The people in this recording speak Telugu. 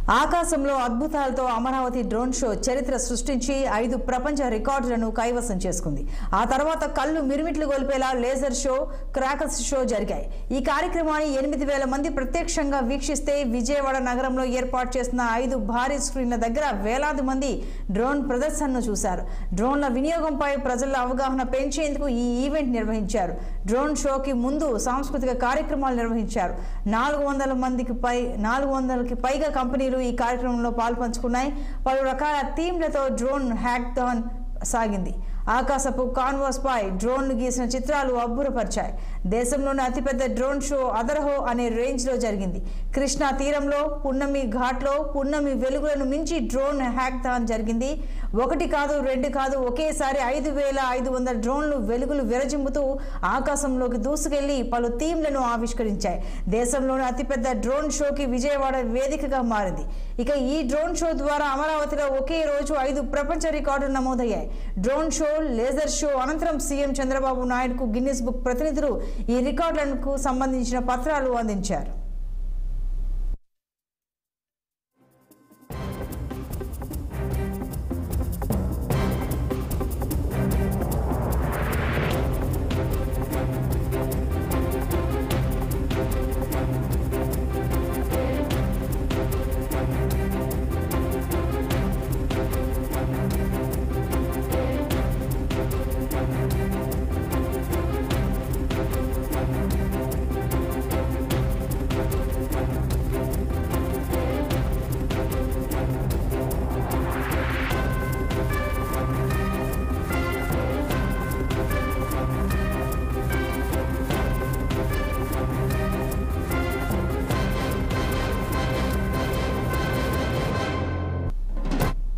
ఆకాశంలో అద్భుతాలతో అమరావతి డ్రోన్ షో చరిత్ర సృష్టించి ఐదు ప్రపంచ రికార్డులను కైవసం చేసుకుంది ఆ తర్వాత కళ్ళు మిరుమిట్లు గొలిపేలా లేజర్ షో క్రాకర్స్ షో జరిగాయి ఈ కార్యక్రమాన్ని ఎనిమిది వేల మంది ప్రత్యక్షంగా వీక్షిస్తే విజయవాడ నగరంలో ఏర్పాటు చేసిన ఐదు భారీ స్క్రీన్ల దగ్గర వేలాది మంది డ్రోన్ ప్రదర్శనను చూశారు డ్రోన్ల వినియోగంపై ప్రజల్లో అవగాహన పెంచేందుకు ఈ ఈవెంట్ నిర్వహించారు డ్రోన్ షోకి ముందు సాంస్కృతిక కార్యక్రమాలు నిర్వహించారు నాలుగు వందల మందికి పై నాలుగు వందలకి పైగా కంపెనీలు ఈ కార్యక్రమంలో పాల్పంచుకున్నాయి పలు రకాల థీమ్లతో డ్రోన్ హ్యాక్థాన్ సాగింది ఆకాశపు కాన్వాస్ పై డ్రోన్లు గీసిన చిత్రాలు అబ్బురపరిచాయి దేశంలోని అతిపెద్ద డ్రోన్ షో అదర్హో అనే రేంజ్లో జరిగింది కృష్ణా తీరంలో పున్నమి ఘాట్లో పున్నమి వెలుగులను మించి డ్రోన్ హ్యాక్థాన్ జరిగింది ఒకటి కాదు రెండు కాదు ఒకేసారి ఐదు వేల ఐదు వందల డ్రోన్లు వెలుగులు విరజిమ్ముతూ ఆకాశంలోకి దూసుకెళ్లి పలు థీమ్లను ఆవిష్కరించాయి దేశంలోని అతిపెద్ద డ్రోన్ షోకి విజయవాడ వేదికగా మారింది ఇక ఈ డ్రోన్ షో ద్వారా అమరావతిలో ఒకే రోజు ఐదు ప్రపంచ రికార్డులు నమోదయ్యాయి డ్రోన్ షో లేజర్ షో అనంతరం సీఎం చంద్రబాబు నాయుడుకు గిన్నిస్ బుక్ ప్రతినిధులు ఈ రికార్డులకు సంబంధించిన పత్రాలు అందించారు